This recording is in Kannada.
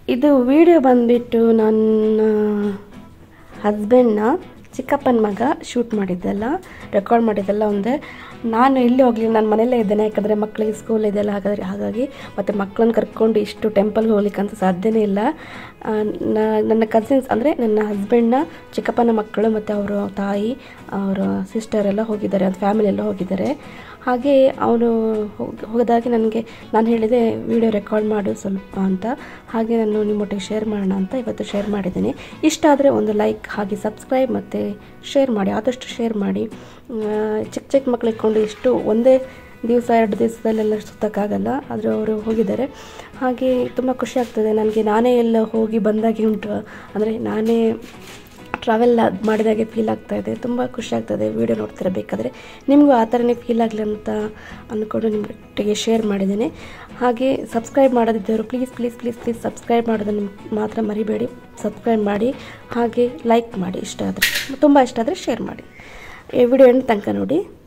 ಇದು ವಿಡಿಯೋ ಬಂದ್ಬಿಟ್ಟು ನನ್ನ ಹಸ್ಬೆಂಡ್ನ ಚಿಕ್ಕಪ್ಪನ ಮಗ ಶೂಟ್ ಮಾಡಿದ್ದೆಲ್ಲ ರೆಕಾರ್ಡ್ ಮಾಡಿದ್ದೆಲ್ಲ ಒಂದೇ ನಾನು ಎಲ್ಲಿ ಹೋಗಲಿ ನಾನು ಮನೆಯಲ್ಲೇ ಇದ್ದೇನೆ ಯಾಕಂದರೆ ಮಕ್ಕಳಿಗೆ ಸ್ಕೂಲ್ ಇದೆಲ್ಲ ಹಾಗಾದರೆ ಹಾಗಾಗಿ ಮತ್ತು ಮಕ್ಕಳನ್ನ ಕರ್ಕೊಂಡು ಇಷ್ಟು ಟೆಂಪಲ್ಗೆ ಹೋಗ್ಲಿಕ್ಕಂತ ಸಾಧ್ಯನೇ ಇಲ್ಲ ಆ, ನ- ನನ್ನ ಕಸಿನ್ಸ್ ಅಂದರೆ ನನ್ನ ಹಸ್ಬೆಂಡ್ನ ಚಿಕ್ಕಪ್ಪನ ಮಕ್ಕಳು ಮತ್ತು ಅವರ ತಾಯಿ ಅವರ ಸಿಸ್ಟರ್ ಎಲ್ಲ ಹೋಗಿದ್ದಾರೆ ಅದು ಫ್ಯಾಮಿಲಿ ಎಲ್ಲ ಹೋಗಿದ್ದಾರೆ ಹಾಗೆ ಅವನು ಹೋದಾಗೆ ನನಗೆ ನಾನು ಹೇಳಿದೆ ವಿಡಿಯೋ ರೆಕಾರ್ಡ್ ಮಾಡು ಸ್ವಲ್ಪ ಅಂತ ಹಾಗೆ ನಾನು ನಿಮ್ಮೊಟ್ಟಿಗೆ ಶೇರ್ ಮಾಡೋಣ ಅಂತ ಇವತ್ತು ಶೇರ್ ಮಾಡಿದ್ದೀನಿ ಇಷ್ಟ ಆದರೆ ಒಂದು ಲೈಕ್ ಹಾಗೆ ಸಬ್ಸ್ಕ್ರೈಬ್ ಮತ್ತು ಶೇರ್ ಮಾಡಿ ಆದಷ್ಟು ಶೇರ್ ಮಾಡಿ ಆ, ಚಿಕ್ಕ ಚಿಕ್ಕ ಮಕ್ಳು ಇಟ್ಕೊಂಡು ಇಷ್ಟು ಒಂದೇ ದಿವಸ ಎರಡು ದಿವಸದಲ್ಲೆಲ್ಲ ಸುತ್ತಕ್ಕಾಗಲ್ಲ ಆದರೆ ಅವರು ಹೋಗಿದ್ದಾರೆ ಹಾಗೆ ತುಂಬ ಖುಷಿ ಆಗ್ತದೆ ನನಗೆ ನಾನೇ ಎಲ್ಲ ಹೋಗಿ ಬಂದಾಗೆ ಉಂಟು ಅಂದರೆ ನಾನೇ ಟ್ರಾವೆಲ್ ಮಾಡಿದಾಗೆ ಫೀಲ್ ಆಗ್ತಾ ಇದೆ ತುಂಬ ಖುಷಿ ಆಗ್ತದೆ ವೀಡಿಯೋ ನೋಡ್ತಿರಬೇಕಾದ್ರೆ ನಿಮಗೂ ಆ ಥರನೇ ಫೀಲ್ ಆಗಲಿ ಅಂತ ಅಂದ್ಕೊಂಡು ನಿಮ್ಮೊಟ್ಟಿಗೆ ಶೇರ್ ಮಾಡಿದ್ದೇನೆ ಹಾಗೆ ಸಬ್ಸ್ಕ್ರೈಬ್ ಮಾಡೋದಿದ್ದವರು please please please please subscribe ಮಾಡೋದನ್ನು ಮಾತ್ರ ಮರಿಬೇಡಿ ಸಬ್ಸ್ಕ್ರೈಬ್ ಮಾಡಿ ಹಾಗೆ ಲೈಕ್ ಮಾಡಿ ಇಷ್ಟ ಆದರೆ ತುಂಬ ಇಷ್ಟ ಆದರೆ ಶೇರ್ ಮಾಡಿ ಈ ವಿಡಿಯೋ ತನಕ ನೋಡಿ